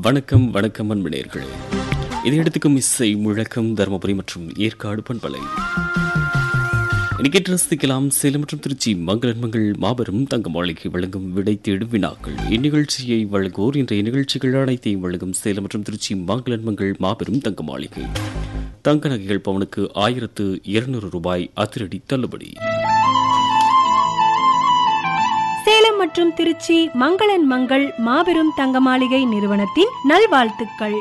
வணக்கம் வணக்கம் அன்பினேர்களே இது எடுத்துக்கும் இசை முழக்கம் தருமபுரி மற்றும் ஏற்காடு பண்பலை இன்னைக்கு ரசிக்கலாம் சேலம் மற்றும் திருச்சி மங்களன்மங்கள் மாபெரும் தங்க மாளிகை வழங்கும் விடை தேடும் வினாக்கள் இந்நிகழ்ச்சியை வழங்குவோர் இன்றைய நிகழ்ச்சிகள் அனைத்தையும் வழங்கும் சேலம் மற்றும் திருச்சி மங்களன்மங்கள் மாபெரும் தங்க மாளிகை தங்க நகைகள் பவனுக்கு ஆயிரத்து இருநூறு ரூபாய் அதிரடி தள்ளுபடி சேலம் மற்றும் திருச்சி மங்களன் மங்கள் மாபெரும் தங்க மாளிகை நிறுவனத்தின் நல்வாழ்த்துக்கள்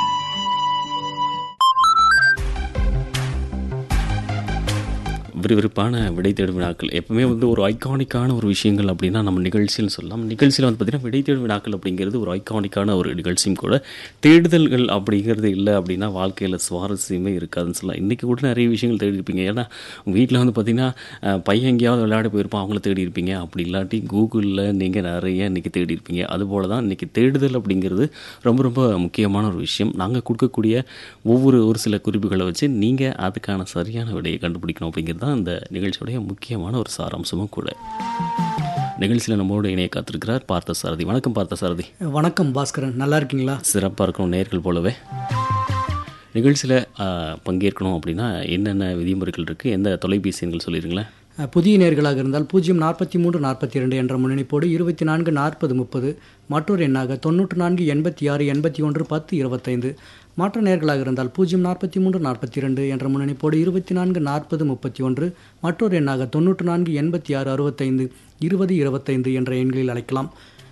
விறுவிறுப்பான விடை தேடும் வினாக்கள் எப்பவுமே வந்து ஒரு ஐகானிக்கான ஒரு விஷயங்கள் அப்படின்னா நம்ம நிகழ்ச்சியில் சொல்லலாம் நிகழ்ச்சியில் வந்து பார்த்திங்கன்னா விடை தேடும் வினாக்கள் அப்படிங்கிறது ஒரு ஐகானிக்கான ஒரு நிகழ்ச்சியும் கூட தேடுதல்கள் அப்படிங்கிறது இல்லை அப்படின்னா வாழ்க்கையில் சுவாரஸ்யமே இருக்காதுன்னு சொல்லலாம் இன்றைக்கி கூட நிறைய விஷயங்கள் தேடி இருப்பீங்க ஏன்னா வீட்டில் வந்து பார்த்திங்கன்னா அஹ், பையன் எங்கேயாவது விளையாட போயிருப்பான் அவங்கள தேடி இருப்பீங்க அப்படி இல்லாட்டி கூகுளில் நீங்கள் நிறைய இன்றைக்கி தேடி இருப்பீங்க அதுபோல தான் இன்றைக்கி தேடுதல் அப்படிங்கிறது ரொம்ப ரொம்ப முக்கியமான ஒரு விஷயம் நாங்கள் கொடுக்கக்கூடிய ஒவ்வொரு ஒரு சில குறிப்புகளை வச்சு நீங்கள் அதுக்கான சரியான விடையை கண்டுபிடிக்கணும் அப்படிங்கிறது தான் இந்த நிகழ்ச்சியுடைய முக்கியமான ஒரு சாராம்சமும் கூட நிகழ்ச்சியில் நம்மளோட இணைய காத்திருக்கிறார் பார்த்த சாரதி வணக்கம் பார்த்த சாரதி வணக்கம் பாஸ்கரன் நல்லா இருக்கீங்களா சிறப்பாக இருக்கணும் நேர்கள் போலவே நிகழ்ச்சியில் பங்கேற்கணும் அப்படின்னா என்னென்ன விதிமுறைகள் இருக்குது எந்த தொலைபேசி எண்கள் சொல்லிடுங்களேன் அஹ், புதிய நேர்களாக இருந்தால் பூஜ்ஜியம் நாற்பத்தி மூன்று நாற்பத்தி இரண்டு என்ற முன்னணிப்போடு இருபத்தி நான்கு நாற்பது முப்பது மற்றொரு எண்ணாக தொண்ணூற்று நான்கு எண்பத்தி ஆறு எண்பத்தி ஒன்று பத்து இருபத்தைந்து மற்ற நேர்களாக இருந்தால் பூஜ்ஜியம் நாற்பத்தி மூன்று நாற்பத்தி இரண்டு என்ற முன்னணிப்போடு இருபத்தி நான்கு நாற்பது முப்பத்தி ஒன்று மற்றொரு எண்ணாக தொண்ணூற்று நான்கு எண்பத்தி ஆறு அறுபத்தைந்து இருபது இருபத்தைந்து என்ற எண்களில் அழைக்கலாம்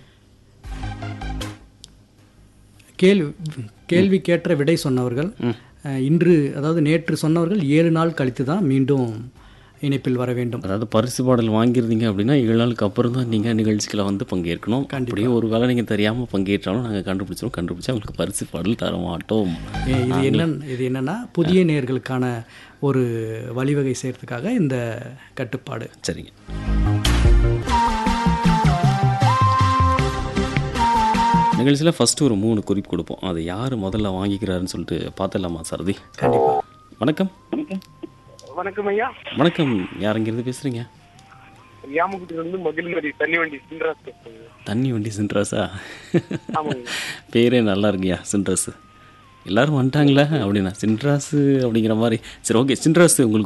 கேள்வி கேள்விக்கேற்ற விடை சொன்னவர்கள் அஹ், இன்று அதாவது நேற்று சொன்னவர்கள் ஏழு நாள் கழித்து தான் மீண்டும் இணைப்பில் வர வேண்டும் அதாவது பரிசு பாடல் வாங்கியிருந்தீங்க அப்படின்னா ஏழு நாளுக்கு அப்புறம் தான் நீங்கள் நிகழ்ச்சிகளை வந்து பங்கேற்கணும் அப்படியே ஒரு வேளை நீங்கள் தெரியாமல் பங்கேற்றாலும் நாங்கள் கண்டுபிடிச்சிரும் கண்டுபிடிச்சா உங்களுக்கு பரிசு பாடல் தர மாட்டோம் ஏ, இது என்ன இது என்னன்னா புதிய நேர்களுக்கான ஒரு வழிவகை செய்யறதுக்காக இந்த கட்டுப்பாடு சரிங்க நிகழ்ச்சியில் ஃபஸ்ட்டு ஒரு மூணு குறிப்பு கொடுப்போம் அதை யார் முதல்ல வாங்கிக்கிறாருன்னு சொல்லிட்டு பார்த்துடலாமா சாரதி கண்டிப்பா வணக்கம் வணக்கம் ஐயா வணக்கம் யாருங்கிறது பேசுகிறீங்க யாமகுட்டில இருந்து மகிழ்மதி தண்ணி வண்டி சின்ராஸ் பேசுறேங்க தண்ணி வண்டி சின்ட்ராஸா ஆமாங்க பேரே நல்லா இருக்குயா சின்ட்ராஸ் எல்லாரும் வந்துட்டாங்களா அப்படின்னா சின்ட்ராஸு அப்படிங்கிற மாதிரி சரி ஓகே சின்ட்ராஸ் உங்களுக்கு